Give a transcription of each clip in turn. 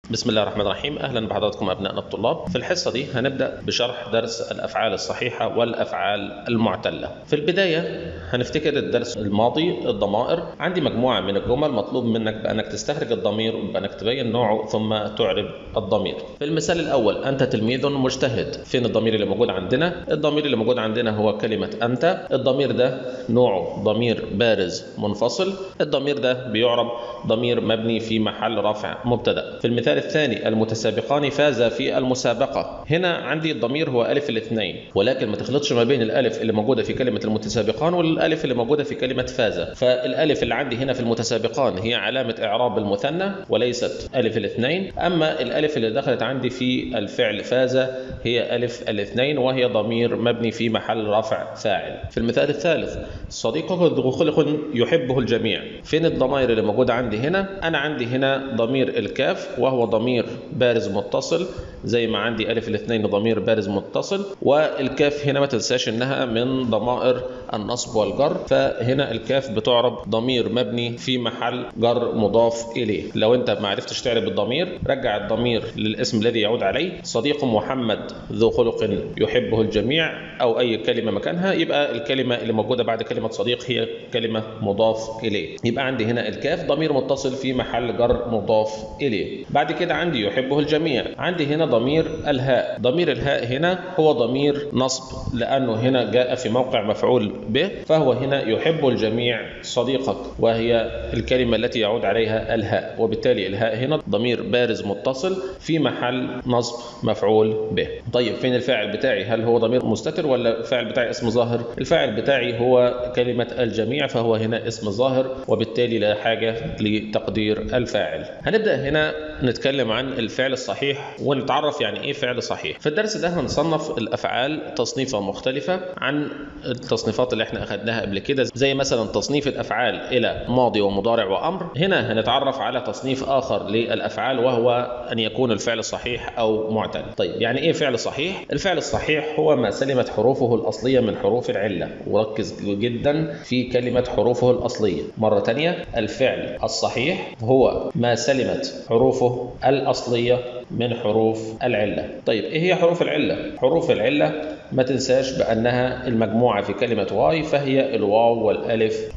بسم الله الرحمن الرحيم اهلا بحضراتكم ابنائنا الطلاب في الحصه دي هنبدا بشرح درس الافعال الصحيحه والافعال المعتله في البدايه هنفتكر الدرس الماضي الضمائر عندي مجموعه من الجمل مطلوب منك بانك تستخرج الضمير وبانك تبين نوعه ثم تعرب الضمير في المثال الاول انت تلميذ مجتهد فين الضمير اللي موجود عندنا الضمير اللي موجود عندنا هو كلمه انت الضمير ده نوعه ضمير بارز منفصل الضمير ده بيعرب ضمير مبني في محل رفع مبتدا في المثال الثاني المتسابقان فازا في المسابقة هنا عندي الضمير هو ألف الاثنين ولكن ما تخلطش ما بين الألف اللي موجودة في كلمة المتسابقان والألف اللي موجودة في كلمة فازا فالألف اللي عندي هنا في المتسابقان هي علامة إعراب المثنى وليست ألف الاثنين أما الألف اللي دخلت عندي في الفعل فازا هي ألف الاثنين وهي ضمير مبني في محل رفع فاعل في المثال الثالث صديقه ذو خلق يحبه الجميع فين الضمائر اللي موجودة عندي هنا أنا عندي هنا ضمير الكاف وهو ضمير بارز متصل زي ما عندي ألف الاثنين ضمير بارز متصل والكاف هنا ما تنساش إنها من ضمائر النصب والجر فهنا الكاف بتعرب ضمير مبني في محل جر مضاف إليه لو أنت ما عرفتش تعرب الضمير رجع الضمير للاسم الذي يعود عليه صديق محمد ذو خلق يحبه الجميع أو أي كلمة مكانها يبقى الكلمة اللي موجودة بعد كلمة صديق هي كلمة مضاف إليه يبقى عندي هنا الكاف ضمير متصل في محل جر مضاف إليه بعد كده عندي يحبه الجميع عندي هنا ضمير الهاء ضمير الهاء هنا هو ضمير نصب لأنه هنا جاء في موقع مفعول به فهو هنا يحب الجميع صديقك وهي الكلمة التي يعود عليها الهاء وبالتالي الهاء هنا ضمير بارز متصل في محل نصب مفعول به طيب فين الفاعل بتاعي هل هو ضمير مستتر ولا الفاعل بتاعي اسم ظاهر الفاعل بتاعي هو كلمة الجميع فهو هنا اسم ظاهر وبالتالي لا حاجة لتقدير الفاعل هنبدأ هنا نتكلم عن الفعل الصحيح ونتعرف يعني ايه فعل صحيح في الدرس ده هنصنف الافعال تصنيفه مختلفه عن التصنيفات اللي احنا اخذناها قبل كده زي مثلا تصنيف الافعال الى ماضي ومضارع وامر هنا هنتعرف على تصنيف اخر للافعال وهو ان يكون الفعل صحيح او معتل طيب يعني ايه فعل صحيح الفعل الصحيح هو ما سلمت حروفه الاصليه من حروف العله وركز جدا في كلمه حروفه الاصليه مره ثانيه الفعل الصحيح هو ما سلمت حروفه الأصلية من حروف العلة طيب إيه هي حروف العلة؟ حروف العلة ما تنساش بأنها المجموعة في كلمة واي فهي الواو والألف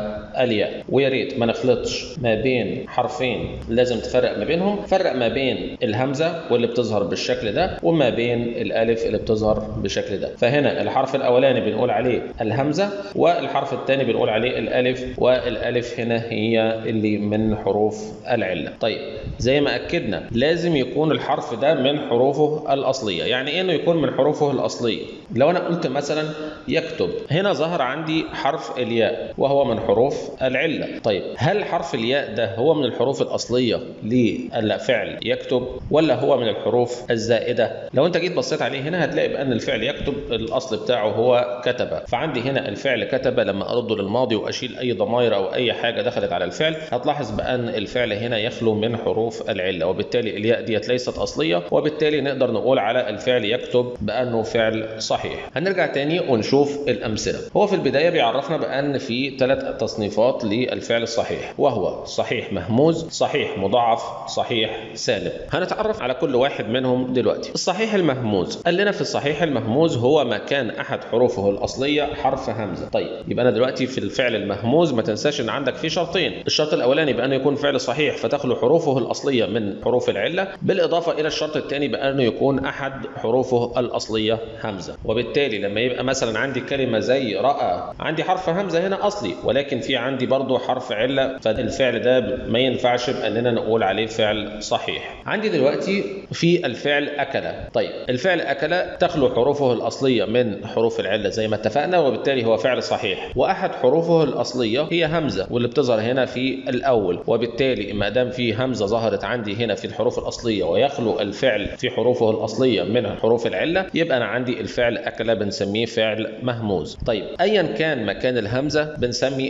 والياء ويا ريت ما نخلطش ما بين حرفين لازم تفرق ما بينهم فرق ما بين الهمزة واللي بتظهر بالشكل ده وما بين الألف اللي بتظهر بالشكل ده فهنا الحرف الأولاني بنقول عليه الهمزة والحرف الثاني بنقول عليه الألف والألف هنا هي اللي من حروف العلة طيب زي ما أكدنا لازم يكون الحرف ده من حروفه الأصلية يعني إيه إنه يكون من حروفه الأصلية لو أنا قلت مثلا يكتب هنا ظهر عندي حرف الياء وهو من حروف العلة طيب هل حرف الياء ده هو من الحروف الأصلية للفعل يكتب ولا هو من الحروف الزائدة لو أنت جيت بصيت عليه هنا هتلاقي بأن الفعل يكتب الأصل بتاعه هو كتب فعندي هنا الفعل كتب لما أرده للماضي وأشيل أي ضمائر أو أي حاجة دخلت على الفعل هتلاحظ بأن الفعل هنا يخلو من حروف العلة وبالتالي الياء ديت ليست أصلية وبالتالي نقدر نقول على الفعل يكتب بأنه فعل صحيح هنرجع تاني ونشوف الأمثلة هو في البداية بيعرفنا بأن في ثلاث تصنيفات للفعل الصحيح وهو صحيح مهموز صحيح مضاعف صحيح سالب هنتعرف على كل واحد منهم دلوقتي الصحيح المهموز قال لنا في الصحيح المهموز هو ما كان أحد حروفه الأصلية حرف همزة طيب يبقى أنا دلوقتي في الفعل المهموز ما تنساش إن عندك فيه شرطين الشرط الأولاني بأنه يكون فعل صحيح فتخلو حروفه الأصلية من حروف العلة بالإضافة إلى الشرط الثاني بأنه يكون أحد حروفه الأصلية همزة وبالتالي لما يبقى مثلا عندي كلمة زي رأى عندي حرف همزة هنا أصلي ولكن في عندي برضو حرف علة فالفعل ده ما ينفعش بأننا نقول عليه فعل صحيح عندي دلوقتي في الفعل أكل طيب الفعل أكل تخلو حروفه الأصلية من حروف العلة زي ما اتفقنا وبالتالي هو فعل صحيح وأحد حروفه الأصلية هي همزة واللي بتظهر هنا في الأول وبالتالي ما دام في همزة ظهرت عندي هنا في الحروف الأصلية ويخلو الفعل في حروفه الأصلية من حروف العلة يبقى أنا عندي الفعل أكل بنسميه فعل مهموز طيب أيا كان مكان الهمزة بنسمي الفعل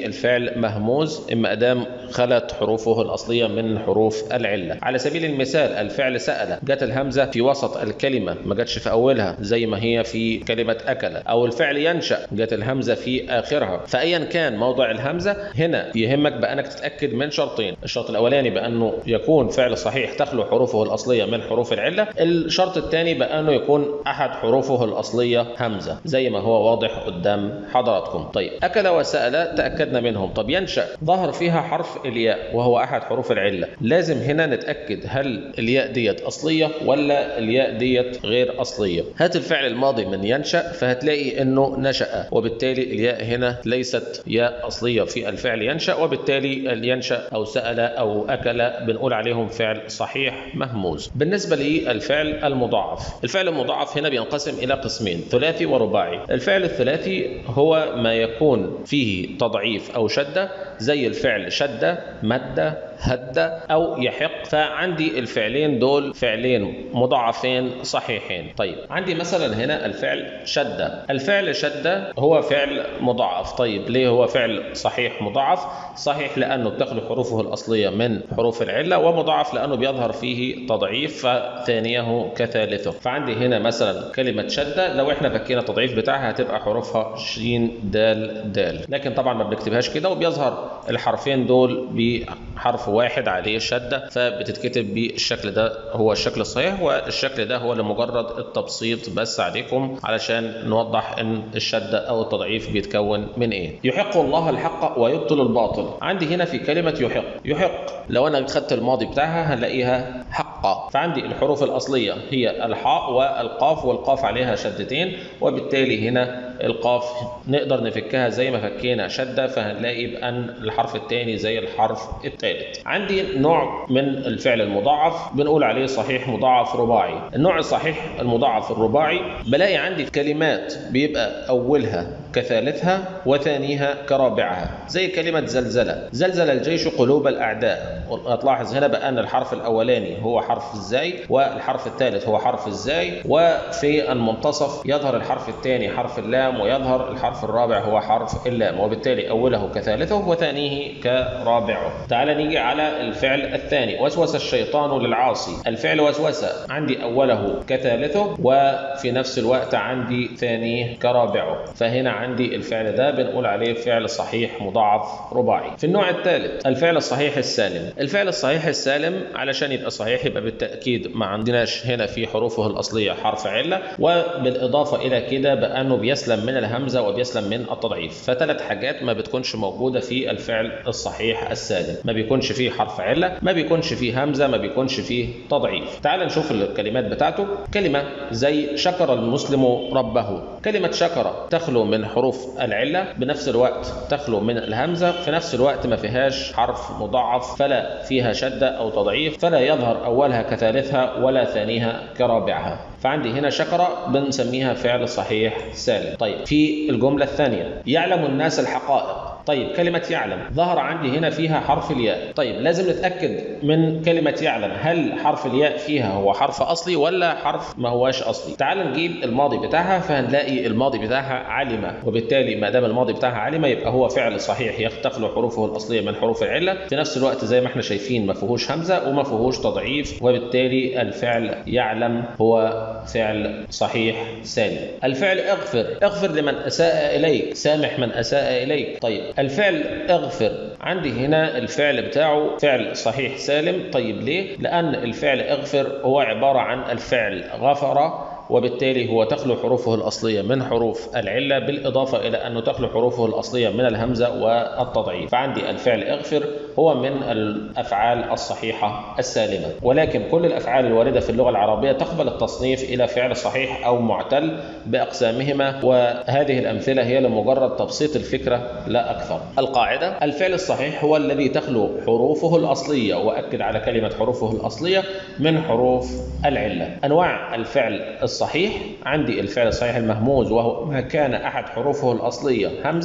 فعل مهموز إما أدام خلت حروفه الأصلية من حروف العلة على سبيل المثال الفعل سأل جت الهمزة في وسط الكلمة ما جاتش في أولها زي ما هي في كلمة أكل أو الفعل ينشأ جت الهمزة في آخرها فأيا كان موضع الهمزة هنا يهمك بأنك تتأكد من شرطين الشرط الأولاني بأنه يكون فعل صحيح تخلو حروفه الأصلية من حروف العلة الشرط الثاني بأنه يكون أحد حروفه الأصلية همزة زي ما هو واضح قدام حضراتكم طيب أكل وسأل تأكدنا منهم طب ينشأ ظهر فيها حرف الياء وهو أحد حروف العلة لازم هنا نتأكد هل الياء ديت أصلية ولا الياء ديت غير أصلية هات الفعل الماضي من ينشأ فهتلاقي أنه نشأ وبالتالي الياء هنا ليست ياء أصلية في الفعل ينشأ وبالتالي ينشأ أو سأل أو أكل بنقول عليهم فعل صحيح مهموز بالنسبة للفعل المضاعف الفعل المضاعف هنا بينقسم إلى قسمين ثلاثي ورباعي الفعل الثلاثي هو ما يكون فيه تضعيف أو شدة زي الفعل شدة مدة هد أو يحق فعندي الفعلين دول فعلين مضاعفين صحيحين طيب عندي مثلا هنا الفعل شدة الفعل شدة هو فعل مضاعف طيب ليه هو فعل صحيح مضاعف صحيح لأنه بتخلو حروفه الأصلية من حروف العلة ومضاعف لأنه بيظهر فيه تضعيف فثانيه كثالثه فعندي هنا مثلا كلمة شدة لو احنا فكينا التضعيف بتاعها هتبقى حروفها شين دال دال لكن طبعا ما بنكتبهاش كده وبيظهر الحرفين دول بحرف واحد عليه شدة فبتتكتب بالشكل ده هو الشكل الصحيح والشكل ده هو لمجرد التبسيط بس عليكم علشان نوضح ان الشدة او التضعيف بيتكون من ايه يحق الله الحق ويبطل الباطل عندي هنا في كلمة يحق يحق لو انا خدت الماضي بتاعها هنلاقيها حق فعندي الحروف الأصلية هي الحاء والقاف والقاف عليها شدتين وبالتالي هنا القاف نقدر نفكها زي ما فكينا شدة فهنلاقي بأن الحرف الثاني زي الحرف الثالث عندي نوع من الفعل المضاعف بنقول عليه صحيح مضاعف رباعي النوع الصحيح المضاعف الرباعي بلاقي عندي كلمات بيبقى أولها كثالثها وثانيها كرابعها زي كلمة زلزلة زلزل الجيش قلوب الأعداء هتلاحظ هنا بأن الحرف الأولاني هو حرف الزاي والحرف الثالث هو حرف الزاي وفي المنتصف يظهر الحرف الثاني حرف اللام ويظهر الحرف الرابع هو حرف اللام وبالتالي أوله كثالثه وثانيه كرابعه تعال نيجي على الفعل الثاني وسوس الشيطان للعاصي الفعل وسوسة عندي أوله كثالثه وفي نفس الوقت عندي ثانيه كرابعه فهنا عندي الفعل ده بنقول عليه فعل صحيح مضاعف رباعي في النوع الثالث الفعل الصحيح السالم الفعل الصحيح السالم علشان يبقى صحيح يبقى بالتأكيد ما عندناش هنا في حروفه الأصلية حرف علة وبالإضافة إلى كده بأنه بيسلم من الهمزة وبيسلم من التضعيف فثلاث حاجات ما بتكونش موجودة في الفعل الصحيح السالم ما بيكونش فيه حرف علة ما بيكونش فيه همزة ما بيكونش فيه تضعيف تعال نشوف الكلمات بتاعته كلمة زي شكر المسلم ربه كلمة شكر تخلو من حروف العلة بنفس الوقت تخلو من الهمزة في نفس الوقت ما فيهاش حرف مضاعف فلا فيها شدة أو تضعيف فلا يظهر أولها كثالثها ولا ثانيها كرابعها فعندي هنا شكرة بنسميها فعل صحيح سالم طيب في الجملة الثانية يعلم الناس الحقائق طيب كلمة يعلم ظهر عندي هنا فيها حرف الياء طيب لازم نتأكد من كلمة يعلم هل حرف الياء فيها هو حرف أصلي ولا حرف ما هواش أصلي تعال نجيب الماضي بتاعها فهنلاقي الماضي بتاعها علم وبالتالي ما دام الماضي بتاعها علم يبقى هو فعل صحيح يختخل حروفه الأصلية من حروف العلة في نفس الوقت زي ما احنا شايفين ما فيهوش همزة وما فيهوش تضعيف وبالتالي الفعل يعلم هو فعل صحيح سالم الفعل اغفر اغفر لمن أساء إليك سامح من أساء إليك طيب الفعل اغفر عندي هنا الفعل بتاعه فعل صحيح سالم طيب ليه لأن الفعل اغفر هو عبارة عن الفعل غفر وبالتالي هو تخلو حروفه الأصلية من حروف العلة بالإضافة إلى أنه تخلو حروفه الأصلية من الهمزة والتضعيف فعندي الفعل اغفر هو من الأفعال الصحيحة السالمة ولكن كل الأفعال الواردة في اللغة العربية تقبل التصنيف إلى فعل صحيح أو معتل بأقسامهما وهذه الأمثلة هي لمجرد تبسيط الفكرة لا أكثر القاعدة الفعل الصحيح هو الذي تخلو حروفه الأصلية وأكد على كلمة حروفه الأصلية من حروف العلة أنواع الفعل الصحيح عندي الفعل الصحيح المهموز وهو ما كان أحد حروفه الأصلية همزة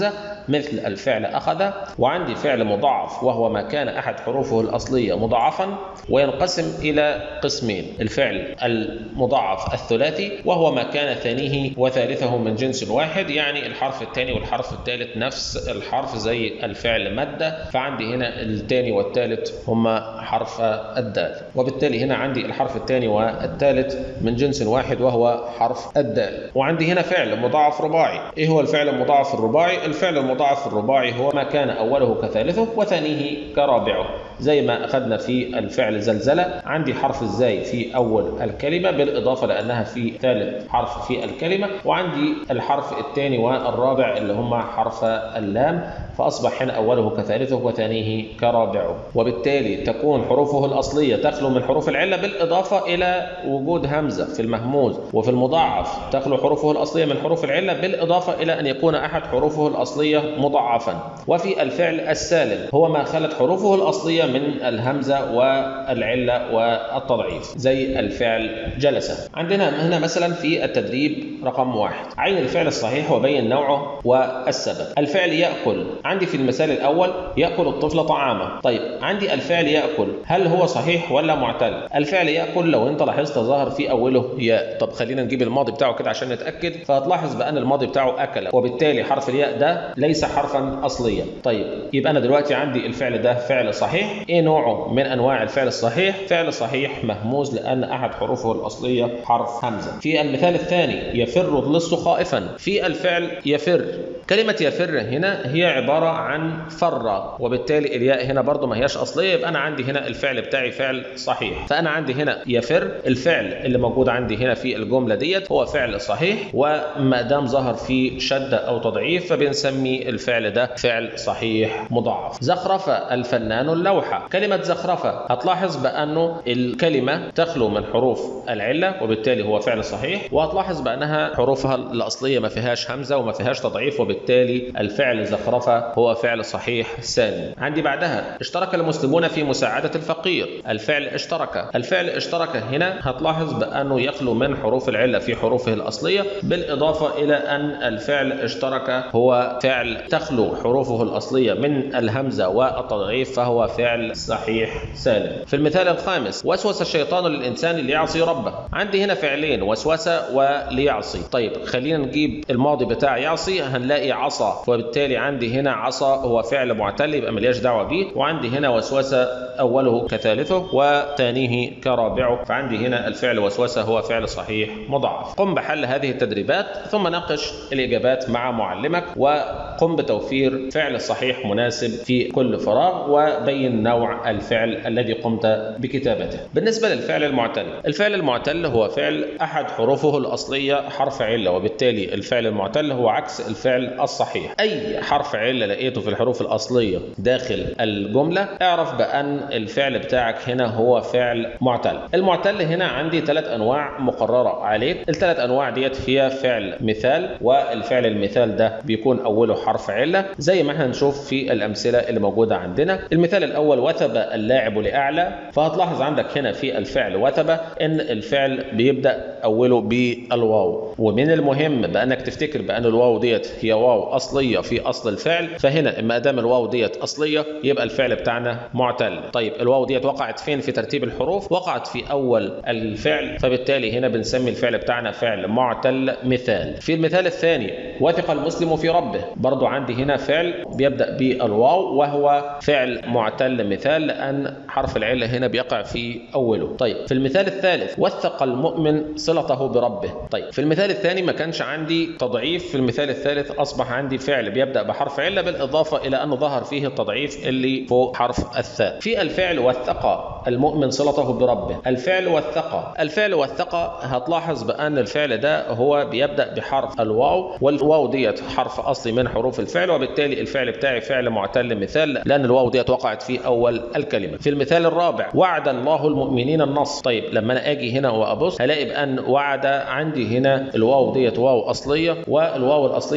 مثل الفعل أخذ وعندي فعل مضاعف وهو ما كان أحد حروفه الأصلية مضاعفا وينقسم إلى قسمين الفعل المضاعف الثلاثي وهو ما كان ثانيه وثالثه من جنس واحد يعني الحرف الثاني والحرف الثالث نفس الحرف زي الفعل مادة فعندي هنا الثاني والثالث هما حرف الدال وبالتالي هنا عندي الحرف الثاني والثالث من جنس واحد وهو حرف الدال وعندي هنا فعل مضاعف رباعي ايه هو الفعل المضاعف الرباعي الفعل المضاعف الرباعي هو ما كان اوله كثالثه وثانيه كرابعه زي ما اخذنا في الفعل زلزله عندي حرف الزاي في اول الكلمه بالاضافه لانها في ثالث حرف في الكلمه وعندي الحرف الثاني والرابع اللي هما حرف اللام فاصبح هنا اوله كثالثه وثانيه كرابعه وبالتالي تكون حروفه الاصليه تخلو من حروف العله بالاضافه الى وجود همزه في المهموز وفي المضاعف تخلو حروفه الاصليه من حروف العله بالاضافه الى ان يكون احد حروفه الاصليه مضاعفا وفي الفعل السالم هو ما خلت حروفه الاصليه من الهمزه والعله والتضعيف زي الفعل جلس عندنا هنا مثلا في التدريب رقم واحد عين الفعل الصحيح وبين نوعه والسبب الفعل ياكل عندي في المثال الاول ياكل الطفل طعامه طيب عندي الفعل ياكل هل هو صحيح ولا معتل الفعل ياكل لو انت لاحظت ظهر في اوله ياء طب خلينا نجيب الماضي بتاعه كده عشان نتاكد فهتلاحظ بان الماضي بتاعه اكل وبالتالي حرف الياء ده ليس حرفا اصليا طيب يبقى انا دلوقتي عندي الفعل ده فعل صحيح ايه نوعه من انواع الفعل الصحيح فعل صحيح مهموز لان احد حروفه الاصليه حرف همزه في المثال الثاني يفر اللص خائفا في الفعل يفر كلمة يفر هنا هي عبارة عن فر وبالتالي الياء هنا برضو ما هياش أصلية يبقى أنا عندي هنا الفعل بتاعي فعل صحيح فأنا عندي هنا يفر الفعل اللي موجود عندي هنا في الجملة ديت هو فعل صحيح وما دام ظهر فيه شدة أو تضعيف فبنسمي الفعل ده فعل صحيح مضاعف زخرف الفنان اللوحة كلمة زخرفة هتلاحظ بأنه الكلمة تخلو من حروف العلة وبالتالي هو فعل صحيح وهتلاحظ بأنها حروفها الأصلية ما فيهاش همزة وما فيهاش تضعيف وبالتالي الفعل زخرفة هو فعل صحيح سالم عندي بعدها اشترك المسلمون في مساعدة الفقير الفعل اشترك الفعل اشترك هنا هتلاحظ بأنه يخلو من حروف العلة في حروفه الأصلية بالإضافة إلى أن الفعل اشترك هو فعل تخلو حروفه الأصلية من الهمزة والتضعيف فهو فعل صحيح سالم في المثال الخامس وسوس الشيطان للإنسان ليعصي ربه عندي هنا فعلين وسوسة وليعصي طيب خلينا نجيب الماضي بتاع يعصي هنلاقي عصى وبالتالي عندي هنا عصى هو فعل معتل يبقى ملياش دعوه بيه وعندي هنا وسوسه اوله كثالثه وثانيه كرابعه فعندي هنا الفعل وسوسه هو فعل صحيح مضاعف قم بحل هذه التدريبات ثم ناقش الاجابات مع معلمك وقم بتوفير فعل صحيح مناسب في كل فراغ وبين نوع الفعل الذي قمت بكتابته بالنسبه للفعل المعتل الفعل المعتل هو فعل احد حروفه الاصليه حرف عله وبالتالي الفعل المعتل هو عكس الفعل الصحيح اي حرف عله لقيته في الحروف الاصليه داخل الجمله اعرف بان الفعل بتاعك هنا هو فعل معتل المعتل هنا عندي ثلاث انواع مقرره عليك الثلاث انواع ديت هي فعل مثال والفعل المثال ده بيكون اوله حرف عله زي ما احنا نشوف في الامثله اللي موجوده عندنا المثال الاول وثب اللاعب لاعلى فهتلاحظ عندك هنا في الفعل وثب ان الفعل بيبدا اوله بالواو ومن المهم بانك تفتكر بان الواو ديت هي واو اصليه في اصل الفعل فهنا ما دام الواو ديت اصليه يبقى الفعل بتاعنا معتل طيب الواو ديت وقعت فين في ترتيب الحروف وقعت في اول الفعل فبالتالي هنا بنسمي الفعل بتاعنا فعل معتل مثال في المثال الثاني وثق المسلم في ربه برضو عندي هنا فعل بيبدا بالواو وهو فعل معتل مثال لان حرف العله هنا بيقع في اوله طيب في المثال الثالث وثق المؤمن صلته بربه طيب في المثال الثاني ما كانش عندي تضعيف في المثال الثالث اصبح عندي فعل بيبدا بحرف عله بالاضافه الى انه ظهر فيه التضعيف اللي فوق حرف الثاء في الفعل وثق المؤمن صلته بربه الفعل وثق الفعل وثق هتلاحظ بان الفعل ده هو بيبدا بحرف الواو والواو ديت حرف اصلي من حروف الفعل وبالتالي الفعل بتاعي فعل معتل مثال لان الواو ديت وقعت في اول الكلمه في المثال الرابع وعد الله المؤمنين النصر طيب لما انا اجي هنا وابص هلاقي بان وعد عندي هنا الواو ديت واو اصليه والواو الاصليه ديت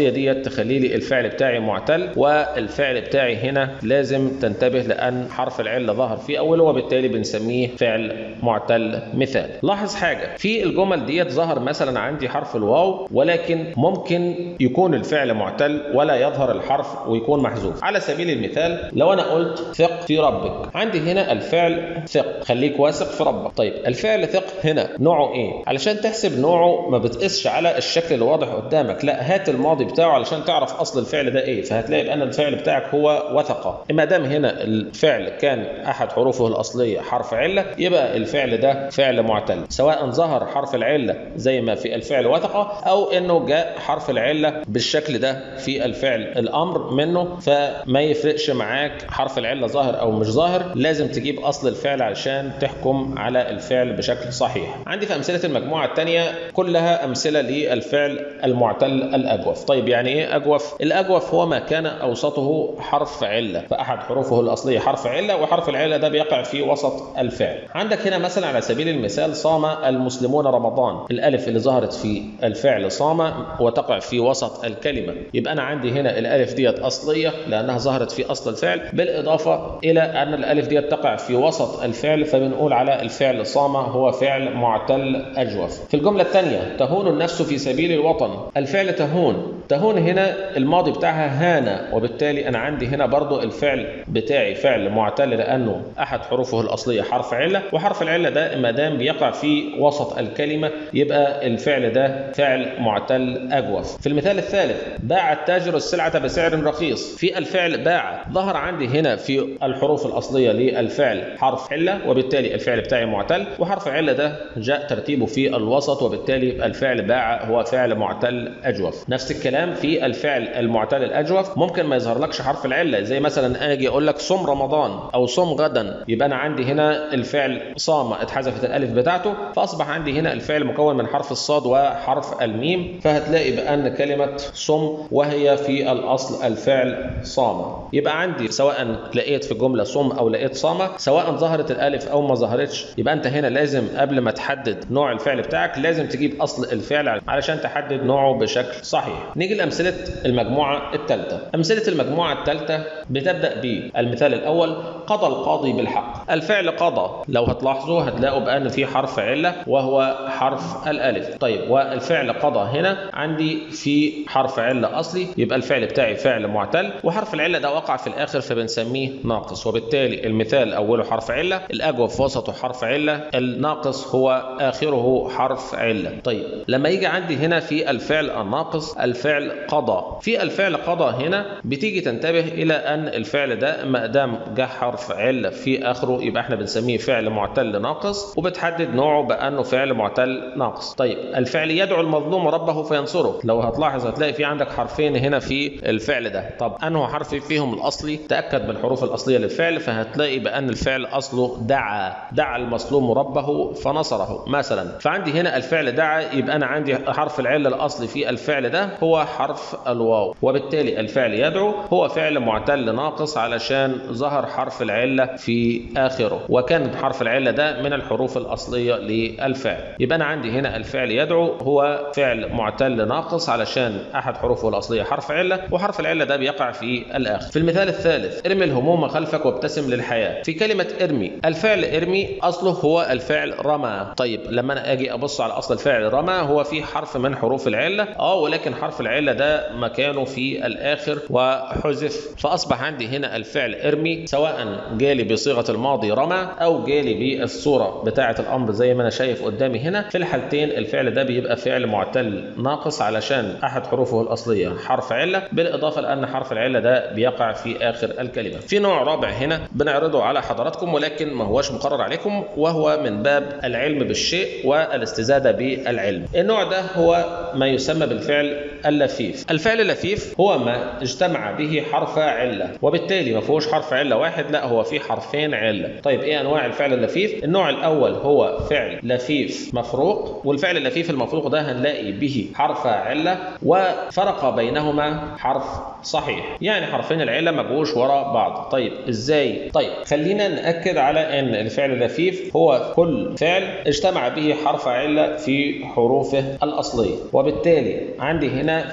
ديت تخلي لي الفعل بتاعي معتل والفعل بتاعي هنا لازم تنتبه لان حرف العله ظهر في اوله وبالتالي بنسميه فعل معتل مثال لاحظ حاجه في الجمل ديت ظهر مثلا عندي حرف الواو ولكن ممكن يكون الفعل معتل ولا يظهر الحرف ويكون محذوف على سبيل المثال لو انا قلت ثق في ربك عندي هنا الفعل ثق خليك واثق في ربك طيب الفعل ثق هنا نوعه ايه علشان تحسب نوعه ما بتقيسش على الشكل اللي واضح قدامك لا هات الماضي بتاعه علشان تعرف اصل الفعل ده ايه فهتلاقي بان الفعل بتاعك هو وثق ما دام هنا الفعل كان احد حروفه الاصليه حرف عله يبقى الفعل ده فعل معتل سواء ظهر حرف العله زي ما في الفعل وثق او انه جاء حرف العله بالشكل ده في الفعل الامر منه فما يفرقش معاك حرف العله ظاهر او مش ظاهر لازم تجيب اصل الفعل علشان تحكم على الفعل بشكل صحيح عندي في امثله المجموعه الثانيه كلها امثله للفعل المعتل الاجوف طيب يعني ايه اجوف الاجوف هو ما كان اوسطه حرف عله فاحد حروفه الاصليه حرف عله وحرف العله ده بيقع في وسط الفعل عندك هنا مثلا على سبيل المثال صام المسلمون رمضان الالف اللي ظهرت في الفعل صام وتقع في وسط الكلمه يبقى انا عندي هنا الالف ديت اصليه لانها ظهرت في اصل الفعل بالاضافه الى ان الالف ديت تقع في وسط الفعل فبنقول على الفعل صام هو فعل معتل اجوف في الجمله الثانيه تهون النفس في سبيل الوطن الفعل تهون تهون هنا الماضي بتاعها هان وبالتالي انا عندي هنا برضو الفعل بتاعي فعل معتل لانه احد حروفه الاصليه حرف عله وحرف العله ده ما دام بيقع في وسط الكلمه يبقى الفعل ده فعل معتل اجوف في المثال الثالث باع التاجر السلعه بسعر رخيص في الفعل باع ظهر عندي هنا في الحروف الاصليه للفعل حرف عله وبالتالي الفعل بتاعي معتل وحرف العله ده جاء ترتيبه في الوسط وبالتالي الفعل باع هو فعل معتل اجوف نفس الكلام في الفعل المعتل الاجوف ممكن ما يظهرلكش حرف العله زي مثلا اجي اقول لك صم رمضان او صم غدا يبقى انا عندي هنا الفعل صام اتحذفت الالف بتاعته فاصبح عندي هنا الفعل مكون من حرف الصاد وحرف الميم فهتلاقي بان كلمه صم وهي في الاصل الفعل صام يبقى عندي سواء لقيت في الجمله صم او لقيت صام سواء ظهرت الالف او ما ظهرتش يبقى انت هنا لازم قبل ما تحدد نوع الفعل بتاعك لازم تجيب اصل الفعل علشان تحدد نوعه بشكل صحيح نيجي لامثله المجموعه الثالثه امثله المجموعه الثالثه بتبدا بالمثال الاول قضى القاضي بالحق الفعل قضى لو هتلاحظوا هتلاقوا بان في حرف عله وهو حرف الالف طيب والفعل قضى هنا عندي في حرف عله اصلي يبقى الفعل بتاعي فعل معتل وحرف العله ده وقع في الاخر فبنسميه ناقص وبالتالي المثال اوله حرف عله الاجوف وسطه حرف عله الناقص هو اخره حرف عله طيب لما يجي عندي هنا في الفعل الناقص الفعل قضى في الفعل قضى هنا بتيجي تنتبه الى ان الفعل ده ما دام جه حرف عله في اخره يبقى احنا بنسميه فعل معتل ناقص وبتحدد نوعه بانه فعل معتل ناقص طيب الفعل يدعو المظلوم ربه فينصره لو هتلاحظ هتلاقي في عندك حرفين هنا في الفعل ده طب انه حرف فيهم الاصلي تاكد من الحروف الاصليه للفعل فهتلاقي بان الفعل اصله دعا دعا المظلوم ربه فنصره مثلا فعندي هنا الفعل دعا يبقى انا عندي حرف العله الاصلي في الفعل ده هو حرف الواو وبالتالي الفعل يدعو هو فعل معتل ناقص علشان ظهر حرف العله في اخره وكان حرف العله ده من الحروف الاصليه للفعل يبقى انا عندي هنا الفعل يدعو هو فعل معتل ناقص علشان احد حروفه الاصليه حرف عله وحرف العله ده بيقع في الاخر في المثال الثالث ارمي الهموم خلفك وابتسم للحياه في كلمه ارمي الفعل ارمي اصله هو الفعل رمى طيب لما انا اجي ابص على اصل الفعل رمى هو في حرف من حروف العله اه ولكن حرف العله ده مكانه في الاخر وحذف فاصبح عندي هنا الفعل ارمي سواء جالي بصيغه الماضي رمى او جالي بالصوره بتاعه الامر زي ما انا شايف قدامي هنا في الحالتين الفعل ده بيبقى فعل معتل ناقص علشان احد حروفه الاصليه حرف عله بالاضافه لان حرف العله ده بيقع في اخر الكلمه في نوع رابع هنا بنعرضه على حضراتكم ولكن ما هوش مقرر عليكم وهو من باب العلم بالشيء والاستزاده بالعلم النوع ده هو ما يسمى بالفعل اللفيف الفعل اللفيف هو ما اجتمع به حرف عله وبالتالي ما فيهوش حرف عله واحد لا هو فيه حرفين عله طيب ايه انواع الفعل اللفيف النوع الاول هو فعل لفيف مفروق والفعل اللفيف المفروق ده هنلاقي به حرف عله وفرق بينهما حرف صحيح يعني حرفين العله ما جوش ورا بعض طيب ازاي طيب خلينا ناكد على ان الفعل اللفيف هو كل فعل اجتمع به حرف عله في حروفه الاصليه وبالتالي عندي هنا في الفعل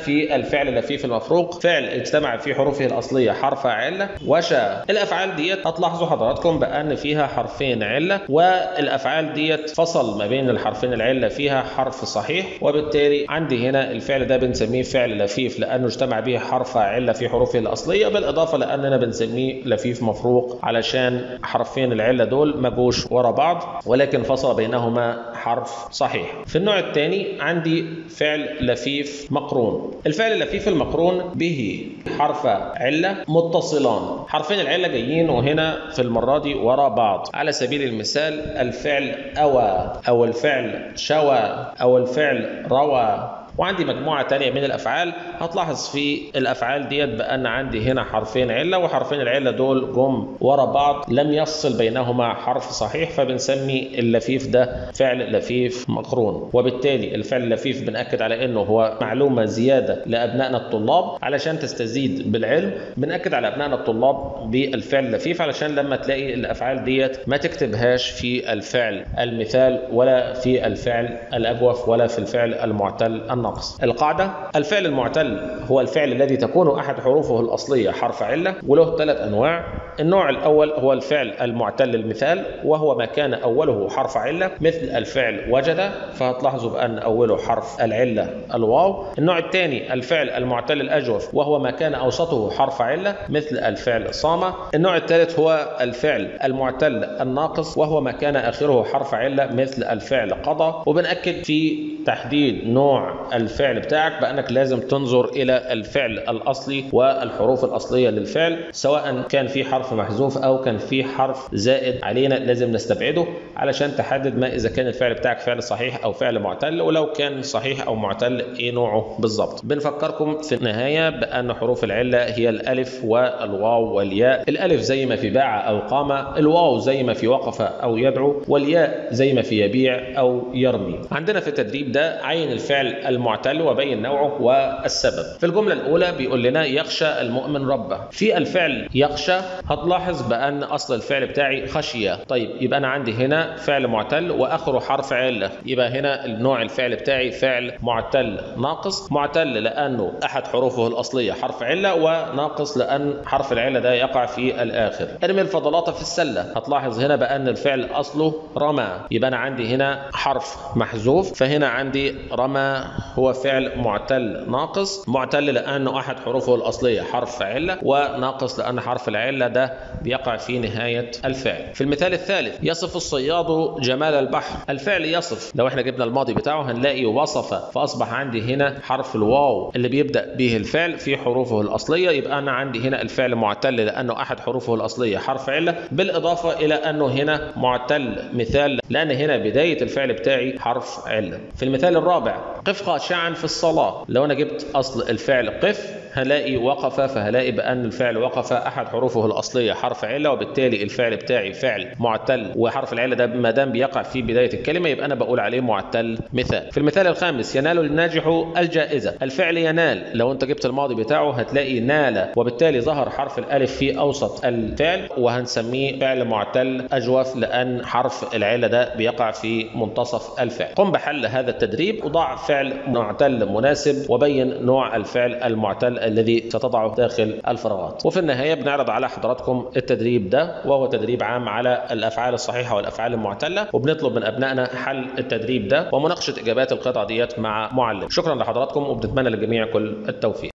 الفعل لفيف المفروق فعل اجتمع في حروفه الاصليه حرف عله وشاء الافعال ديت هتلاحظوا حضراتكم بان فيها حرفين عله والافعال ديت فصل ما بين الحرفين العله فيها حرف صحيح وبالتالي عندي هنا الفعل ده بنسميه فعل لفيف لانه اجتمع به حرف عله في حروفه الاصليه بالاضافه لاننا بنسميه لفيف مفروق علشان حرفين العله دول ما جوش ورا بعض ولكن فصل بينهما حرف صحيح في النوع الثاني عندي فعل لفيف مقرون الفعل اللفيف المقرون به حرف عله متصلان حرفين العله جايين وهنا في المره دي ورا بعض على سبيل المثال الفعل اوى او الفعل شوى او الفعل روى وعندي مجموعة تانية من الأفعال هتلاحظ في الأفعال ديت بأن عندي هنا حرفين علة وحرفين العلة دول جم ورا بعض لم يفصل بينهما حرف صحيح فبنسمي اللفيف ده فعل لفيف مقرون وبالتالي الفعل اللفيف بنأكد على أنه هو معلومة زيادة لأبنائنا الطلاب علشان تستزيد بالعلم بنأكد على أبنائنا الطلاب بالفعل اللفيف علشان لما تلاقي الأفعال ديت ما تكتبهاش في الفعل المثال ولا في الفعل الأجوف ولا في الفعل المعتل النقص الناقص القاعدة الفعل المعتل هو الفعل الذي تكون أحد حروفه الأصلية حرف علة وله ثلاث أنواع النوع الأول هو الفعل المعتل المثال وهو ما كان أوله حرف علة مثل الفعل وجد فهتلاحظوا بأن أوله حرف العلة الواو النوع الثاني الفعل المعتل الأجوف وهو ما كان أوسطه حرف علة مثل الفعل صام النوع الثالث هو الفعل المعتل الناقص وهو ما كان آخره حرف علة مثل الفعل قضى وبنأكد في تحديد نوع الفعل بتاعك بانك لازم تنظر الى الفعل الاصلي والحروف الاصليه للفعل سواء كان في حرف محذوف او كان في حرف زائد علينا لازم نستبعده علشان تحدد ما اذا كان الفعل بتاعك فعل صحيح او فعل معتل ولو كان صحيح او معتل ايه نوعه بالظبط بنفكركم في النهايه بان حروف العله هي الالف والواو والياء الالف زي ما في باع او قام الواو زي ما في وقف او يدعو والياء زي ما في يبيع او يرمي عندنا في التدريب ده عين الفعل المعتل وبين نوعه والسبب في الجملة الأولى بيقول لنا يخشى المؤمن ربه في الفعل يخشى هتلاحظ بأن أصل الفعل بتاعي خشية طيب يبقى أنا عندي هنا فعل معتل وآخره حرف علة يبقى هنا النوع الفعل بتاعي فعل معتل ناقص معتل لأنه أحد حروفه الأصلية حرف علة وناقص لأن حرف العلة ده يقع في الآخر ارمي الفضلات في السلة هتلاحظ هنا بأن الفعل أصله رمى يبقى أنا عندي هنا حرف محذوف فهنا عندي رمى هو فعل معتل ناقص معتل لأنه أحد حروفه الأصلية حرف علة وناقص لأن حرف العلة ده بيقع في نهاية الفعل في المثال الثالث يصف الصياد جمال البحر الفعل يصف لو احنا جبنا الماضي بتاعه هنلاقي وصف فأصبح عندي هنا حرف الواو اللي بيبدأ به الفعل في حروفه الأصلية يبقى أنا عندي هنا الفعل معتل لأنه أحد حروفه الأصلية حرف علة بالإضافة إلى أنه هنا معتل مثال لأن هنا بداية الفعل بتاعي حرف علة في المثال الرابع قف خاشعا في الصلاة لو أنا جبت أصل الفعل قف هلاقي وقف فهلاقي بأن الفعل وقف أحد حروفه الأصلية حرف علة وبالتالي الفعل بتاعي فعل معتل وحرف العلة ده ما دام بيقع في بداية الكلمة يبقى أنا بقول عليه معتل مثال في المثال الخامس ينال الناجح الجائزة الفعل ينال لو أنت جبت الماضي بتاعه هتلاقي نال وبالتالي ظهر حرف الألف في أوسط الفعل وهنسميه فعل معتل أجوف لأن حرف العلة ده بيقع في منتصف الفعل قم بحل هذا التدريب وضع فعل معتل مناسب وبين نوع الفعل المعتل الذي ستضعه داخل الفراغات وفي النهاية بنعرض على حضراتكم التدريب ده وهو تدريب عام على الأفعال الصحيحة والأفعال المعتلة وبنطلب من أبنائنا حل التدريب ده ومناقشة إجابات القطع ديت مع معلم شكرا لحضراتكم وبنتمنى للجميع كل التوفيق